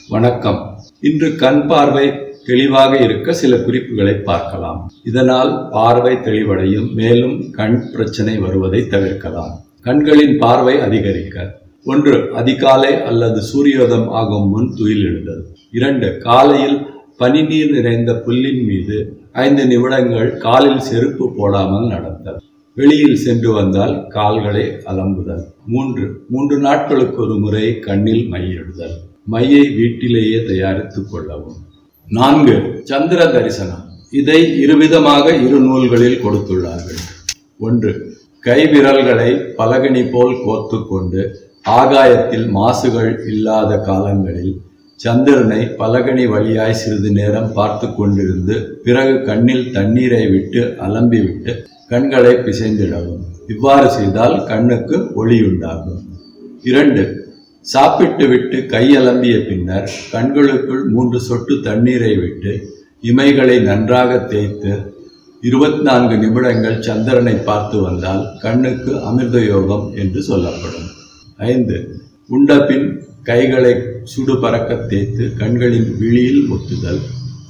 வணக்கம் இன்று கண் பார்வை தெளிவாக இருக்க சில குறிப்புகளை பார்க்கலாம் இதனால் பார்வை தெளிவடையும் மேலும் கண் பிரச்சனை வருவதை தவிர்க்கலாம் கண்களின் பார்வை அதிகரிக்க ஒன்று அதிகாலை அல்லது சூரியோதயம் ஆகும் முன் துயிலிடுதல் இரண்டு காலையில் பனிநீர் நிறைந்த புல்லின் மீது ஐந்து நிமிடங்கள் காலில் செருப்பு போடாமல் நடத்தல் வெளியில் சென்று வந்தால் கால்களை அலம்புதல் மூன்று மூன்று நாட்களுக்கு ஒரு முறை கண்ணில் மையிடுதல் மையை வீட்டிலேயே தயாரித்துக் கொள்ளவும் நான்கு சந்திர தரிசனம் இதை இருவிதமாக இரு நூல்களில் கொடுத்துள்ளார்கள் ஒன்று கைவிரல்களை பலகனி போல் கோர்த்து கொண்டு ஆகாயத்தில் மாசுகள் இல்லாத காலங்களில் சந்திரனை பலகனி வழியாய் சிறிது நேரம் பார்த்து கொண்டிருந்து பிறகு கண்ணில் தண்ணீரை விட்டு அலம்பிவிட்டு கண்களை பிசைந்திடவும் இவ்வாறு செய்தால் கண்ணுக்கு ஒளியுண்டாகும் இரண்டு சாப்பிட்டு விட்டு கையலம்பிய பின்னர் கண்களுக்குள் மூன்று சொட்டு தண்ணீரை விட்டு இமைகளை நன்றாக தேய்த்து இருபத்தி நான்கு நிமிடங்கள் சந்திரனை பார்த்து வந்தால் கண்ணுக்கு அமிர்த யோகம் என்று சொல்லப்படும் ஐந்து உண்டபின் கைகளை சுடு பறக்க தேய்த்து கண்களின் விழியில் ஒட்டுதல்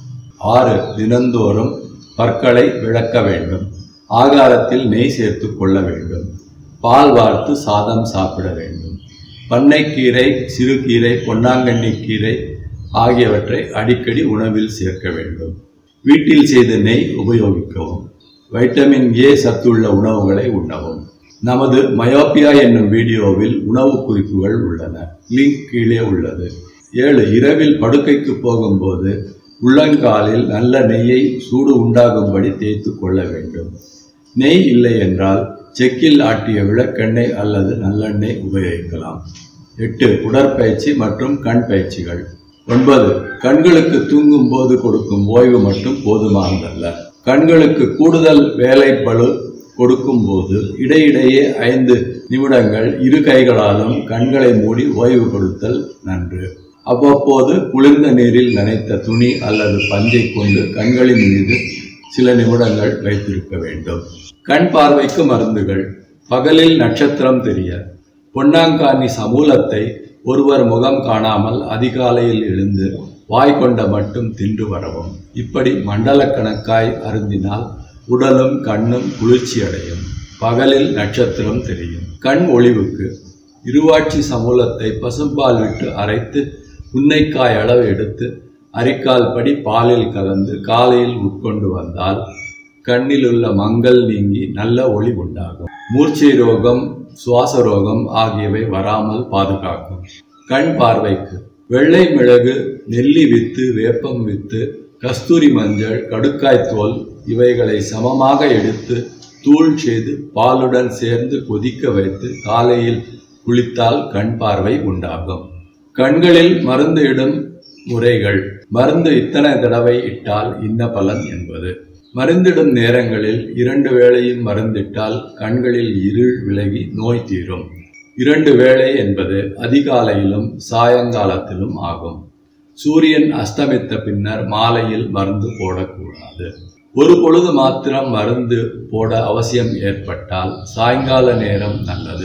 ஆறு தினந்தோறும் பற்களை விளக்க வேண்டும் ஆகாரத்தில் நெய் சேர்த்து கொள்ள வேண்டும் பால் வார்த்து சாதம் சாப்பிட வேண்டும் பண்ணைக்கீரை சிறுகீரை பொன்னாங்கண்ணி கீரை ஆகியவற்றை அடிக்கடி உணவில் சேர்க்க வேண்டும் வீட்டில் செய்த நெய் உபயோகிக்கவும் வைட்டமின் ஏ சத்துள்ள உணவுகளை உண்ணவும் நமது மயோப்பியா என்னும் வீடியோவில் உணவு குறிப்புகள் உள்ளன லிங்க் கீழே உள்ளது ஏழு இரவில் படுக்கைக்கு போகும்போது உள்ளங்காலில் நல்ல நெய்யை சூடு உண்டாகும்படி தேய்த்து கொள்ள வேண்டும் நெய் இல்லை என்றால் செக்கில் ஆட்டிய விளக்கெண்ணெய் அல்லது நல்லெண்ணெய் உபயோகிக்கலாம் எட்டு உடற்பயிற்சி மற்றும் கண் பயிற்சிகள் ஒன்பது கண்களுக்கு தூங்கும் போது கொடுக்கும் ஓய்வு மட்டும் போதுமானதல்ல கண்களுக்கு கூடுதல் வேலை பளு கொடுக்கும் போது இடையிடையே ஐந்து நிமிடங்கள் இரு கைகளாலும் கண்களை மூடி ஓய்வு கொடுத்தல் நன்று அவ்வப்போது குளிர்ந்த நீரில் நனைத்த துணி அல்லது பஞ்சை கொண்டு கண்களின் மீது சில நிமிடங்கள் வைத்திருக்க வேண்டும் கண் பார்வைக்கு மருந்துகள் பகலில் நட்சத்திரம் தெரிய பொன்னாங்கானி சமூலத்தை ஒருவர் முகம் காணாமல் அதிகாலையில் எழுந்து வாய் கொண்ட மட்டும் தின்று வரவும் இப்படி மண்டலக்கணக்காய் அருந்தினால் உடலும் கண்ணும் குளிர்ச்சி அடையும் பகலில் நட்சத்திரம் தெரியும் கண் ஒளிவுக்கு இருவாட்சி சமூலத்தை பசும்பால் விட்டு அரைத்து உன்னைக்காய் அளவு எடுத்து அரிக்கால் படி பாலில் கலந்து காலையில் உட்கொண்டு வந்தால் கண்ணில் உள்ள மங்கள் நீங்கி நல்ல ஒளி உண்டாகும் மூர்ச்சை ரோகம் சுவாச ரோகம் ஆகியவை வராமல் பாதுகாக்கும் கண் பார்வைக்கு வெள்ளை மிளகு நெல்லி வித்து வேப்பம் வித்து கஸ்தூரி மஞ்சள் கடுக்காய் தோல் இவைகளை சமமாக எடுத்து தூள் செய்து பாலுடன் சேர்ந்து கொதிக்க வைத்து காலையில் குளித்தால் கண் பார்வை உண்டாகும் கண்களில் மருந்து இடும் முறைகள் மருந்து இத்தனை தடவை இட்டால் இன்ன பலன் என்பது மருந்திடும் நேரங்களில் இரண்டு வேளையும் மருந்திட்டால் கண்களில் இருள் விலகி நோய் தீரும் இரண்டு வேளை என்பது அதிகாலையிலும் சாயங்காலத்திலும் ஆகும் சூரியன் அஸ்தமித்த பின்னர் மாலையில் மருந்து போடக்கூடாது ஒரு பொழுது மாத்திரம் மருந்து போட அவசியம் ஏற்பட்டால் சாயங்கால நேரம் நல்லது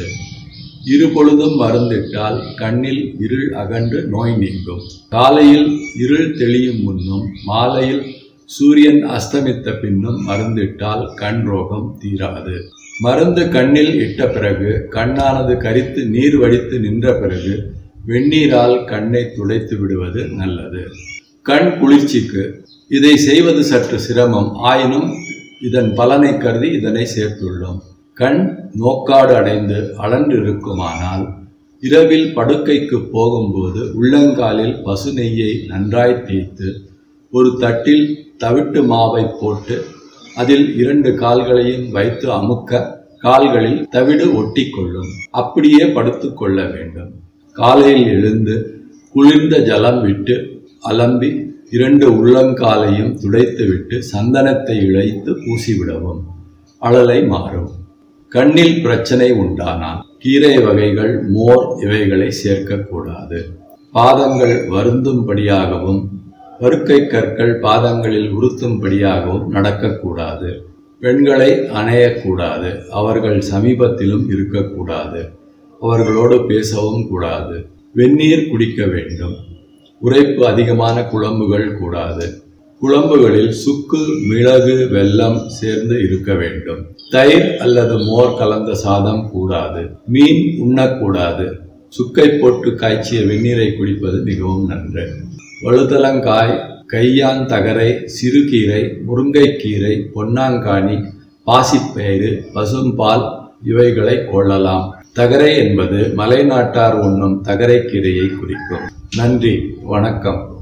இரு பொழுதும் மருந்திட்டால் கண்ணில் இருள் அகன்று நோய் நீங்கும் காலையில் இருள் தெளியும் முன்னும் மாலையில் சூரியன் அஸ்தமித்த பின்னும் மருந்திட்டால் கண் ரோகம் தீராது மருந்து கண்ணில் இட்ட பிறகு கண்ணானது கரித்து நீர் வடித்து நின்ற பிறகு வெந்நீரால் கண்ணை துடைத்து விடுவது நல்லது கண் குளிர்ச்சிக்கு இதை செய்வது சற்று சிரமம் ஆயினும் இதன் பலனை கருதி இதனை சேர்த்துள்ளோம் கண் நோக்காடு அடைந்து அலன்று இருக்குமானால் இரவில் படுக்கைக்கு போகும்போது உள்ளங்காலில் பசு நெய்யை நன்றாய் தேய்த்து ஒரு தட்டில் தவிட்டு மாவை போட்டு அதில் இரண்டு கால்களையும் வைத்து அமுக்க கால்களில் தவிடு ஒட்டி கொள்ளும் அப்படியே படுத்து கொள்ள வேண்டும் காலையில் எழுந்து குளிர்ந்த ஜலம் விட்டு அலம்பி இரண்டு உள்ளங்காலையும் துடைத்துவிட்டு சந்தனத்தை இழைத்து பூசிவிடவும் அழலை மாறும் கண்ணில் பிரச்சனை உண்டானால் கீரை வகைகள் மோர் இவைகளை சேர்க்கக்கூடாது பாதங்கள் வருந்தும்படியாகவும் பருக்கை கற்கள் பாதங்களில் உறுத்தும்படியாகவும் நடக்கக்கூடாது பெண்களை அணையக்கூடாது அவர்கள் சமீபத்திலும் இருக்கக்கூடாது அவர்களோடு பேசவும் கூடாது வெந்நீர் குடிக்க வேண்டும் உரைப்பு அதிகமான குழம்புகள் கூடாது குழம்புகளில் சுக்கு மிளகு வெல்லம் சேர்ந்து இருக்க வேண்டும் தயிர் அல்லது மோர் கலந்த சாதம் கூடாது மீன் உண்ணக்கூடாது சுக்கை போட்டு காய்ச்சிய வெந்நீரை குடிப்பது மிகவும் நன்று வழுதலங்காய் கையான் தகரை சிறுகீரை முருங்கைக்கீரை பொன்னாங்கானி பாசிப்பயிறு பசும்பால் இவைகளை கொள்ளலாம் தகரை என்பது மலைநாட்டார் உண்ணும் தகரைக்கீரையை குறிக்கும் நன்றி வணக்கம்